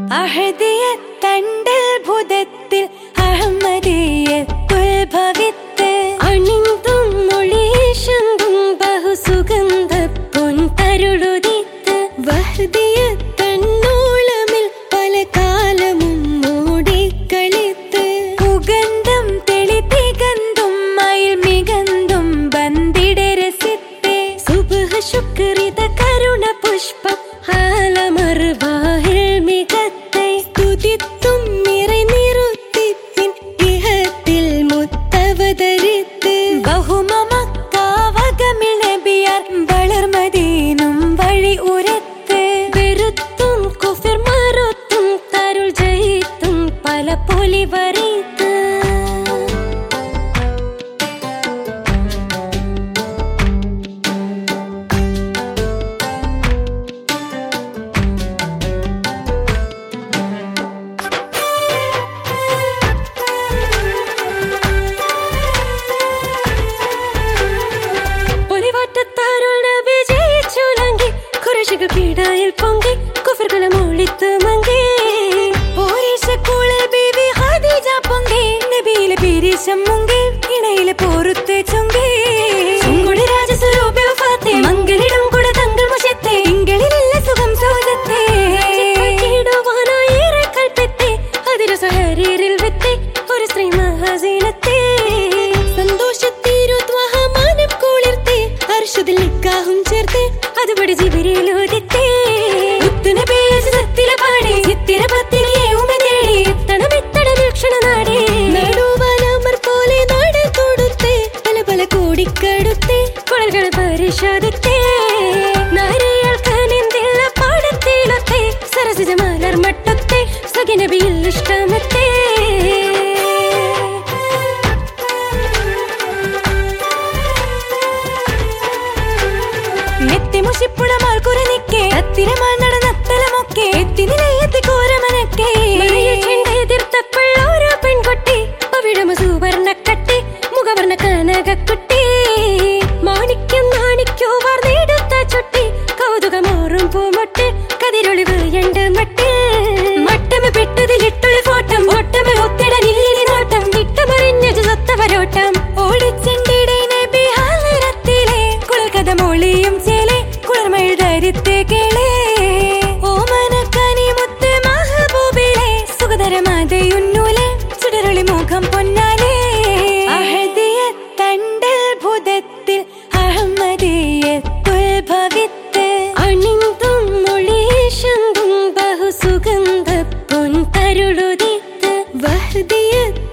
അഹദിയ തണ്ടൽ ഭുതത്തിൽ അഹമ്മദിയത്തുൽഭവിത്ത് അണിന്തും മൊഴീഷന്തും ബഹുസുഗന്ധ പൊൻതരുളുദിത്ത് വഹദിയ തന്നോളമിൽ പല കാലമും മൂടിക്കളിത്ത് ഉഗന്ധം തെളിതികന്തും മയിൽ മികന്തും ബന്ദിടെ രസിത്തെ സുബഹ ശുക്രിത കരുണ പുഷ്പം ഹാലമറുവാഹിൽ മികത്തെ സ്തുതിത്തും നിறை നിറുത്തിപ്പിൻ ഇഹത്തിൽ മുത്തവതരിത്ത് ബഹുമമക്കാവകമിൽ നബിയാർ വളർമദീനും വഴി ഉരത്ത് വെറുത്തും കുഫിർ മറുത്തും തരുൾ ജയിത്തും പല പൊലി വരയ്ത്ത് പൊലിവാറ്റത്താരുൾ നബി ജയിച്ചുലങ്കി കുറശുകൾ പീഡയിൽ പൊങ്കി കുഫറുകള മൂളിത്ത് മങ്കി പോരീശക്കൂളൽ ബീവി ഖദീജ പൊങ്കി നബിയിലെ പീരീശം മുങ്കി ഇണയിലെ പോറുത്തെ ചൊങ്കി ചുങ്കുടി രാജസ്വരൂപി വഫാത്തെ മംഗളിടും കുട തങ്കൾ മുഷത്തെ തിങ്കളിലല്ല സുഖം സൗജത്തെ കീടുവാനായേറെ കൽപ്പത്തെ അതിര സഹരീരിൽ വെത്തെ ഒരു സ്ത്രീ മഹാസീനത്തെ സന്തോഷത്തീരുദ്വഹമാനം കുളിർത്തെ അർഷതിൽ നിക്കാഹും ചേർത്ത് അതുപടി ജിബിരിയിലൂതിത്തെ സത്തിലെ പാടി ചിത്തിര പത്തിരിയെ ഉമ തേടി എത്തണം എത്തണം വീക്ഷണ നാടേ നടുവാലാമർ പോലെ നാട് തൊടുത്തെ പല പല കോടിക്കടുത്തെ കുഴൽകൾ പരിശോധിത്തെ നാരിയൾക്കാനെന്തില്ല പാടത്തിലത്തെ സരസിജ മലർ മട്ടത്തെ സഖിനബിയിൽ ഇഷ്ടമത്തെ നെത്തി മുഷിപ്പുഴ മാൾക്കുര നിക്കേ തത്തിരമാൾ നടന്നത്തലമൊക്കെ എത്തി നിലയെത്തി കോരമനക്കെ എതിർത്തപ്പോൾ ഓരോ പെൺകുട്ടി പവിഴമ സുവർണക്കട്ടി മുഖവർണ്ണ കനകക്കുട്ടി മാണിക്യം നാണിക്കോ വാർന്നെടുത്ത ചുട്ടി കൗതുകമോറും പൂമൊട്ട് കതിരൊളിവ് എണ്ട് മട്ട് മട്ടമ പെട്ടതിൽ ഇട്ടുളി ഫോട്ടം ഒട്ടമ ഒത്തിടനില്ലിനി നോട്ടം വിട്ടമറിഞ്ഞു സത്തവരോട്ടം ഓടിച്ചെണ്ടിടെ നബി ഹാലരത്തിലെ കുളകഥ മൊളിയും ചേലെ കുളിർമഴ ധരിത്തെ കേളേ ഓമനക്കനി മുത്ത് മഹബൂബിലെ സുഖതരമാതയുന്നൂലെ ചുടരൊളി മുഖം പൊന്നാലെ അഹദിയ തണ്ടൽ ഭുതത്തിൽ അഹമ്മദിയത്തുൽഭവിത്ത് അണിന്തും മൊഴീഷന്തും ബഹുസുഗന്ധ പൊൻതരുളുദിത്ത് വഹദിയ